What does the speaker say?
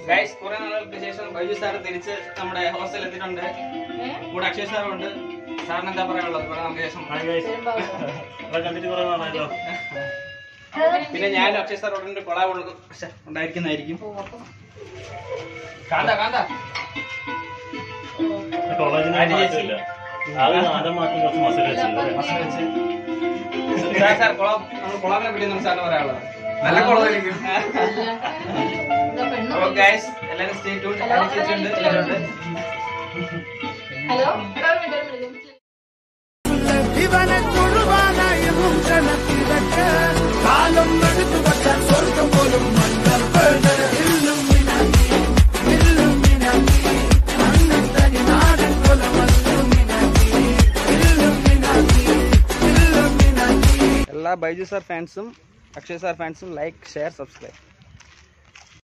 Guys കുറെ നാളുകൾക്ക് ശേഷം ബൈജു സാർ തിരിച്ച് നമ്മുടെ ഹോസ്റ്റലിൽ എത്തിയിട്ടുണ്ട് കൂടെ അക്ഷയ് സാറും ഉണ്ട് സാറിന് എന്താ പറയാനുള്ളത് കുറെ നാൾക്ക് ശേഷം ഹായ് ഗൈസ് ഇവിടെ കണ്ടിട്ട് കുറേ നാളായല്ലോ പിന്നെ ഞാനും അക്ഷയ് സാർ ഉടനെ കൊളാബ് ഉണ്ടായിരിക്കുന്നതായിരിക്കും കാന്ത കാന്ത കോളേജിന് ആര്യ ചേച്ചി. മാറ്റമില്ല ആകെ നാടൻ മാറ്റം കുറച്ച് മസിൽ വെച്ചത് മസാല വെച്ച്. സാർ സാർ കൊളാബ് നമ്മൾ കൊളാബിനെ പറ്റി എന്താണ് സാറിന് പറയാനുള്ളത് നല്ല കൊളാബായിരിക്കും അപ്പൊ ഗൈസ് എല്ലാവരും സ്റ്റേ ട്യൂൺ ചേച്ചിയുണ്ട് എല്ലാവരും ഉണ്ട് ഹലോ ഒരു മിനിറ്റ് ഒരു മിനിറ്റ് ഇവനെ തൊഴുവാനായെന്നും ജനത്തിരക്ക് കാലം എടുത്തു വച്ചാൽ സ്വർഗം പോലും മണ്ണർ ഇല്ലും മിനാക്കി ഇല്ലും മിനാക്കി മണ്ണൻ തനി നാടൻ കൊലമല്ലും മിനാക്കി ഇല്ലും മിനാക്കി ഇല്ലും മിനാക്കി എല്ലാ ബൈജു സാർ ഫാൻസും അക്ഷയ് സാർ ഫാൻസും ലൈക്ക് ഷെയർ സബ്സ്ക്രൈബ്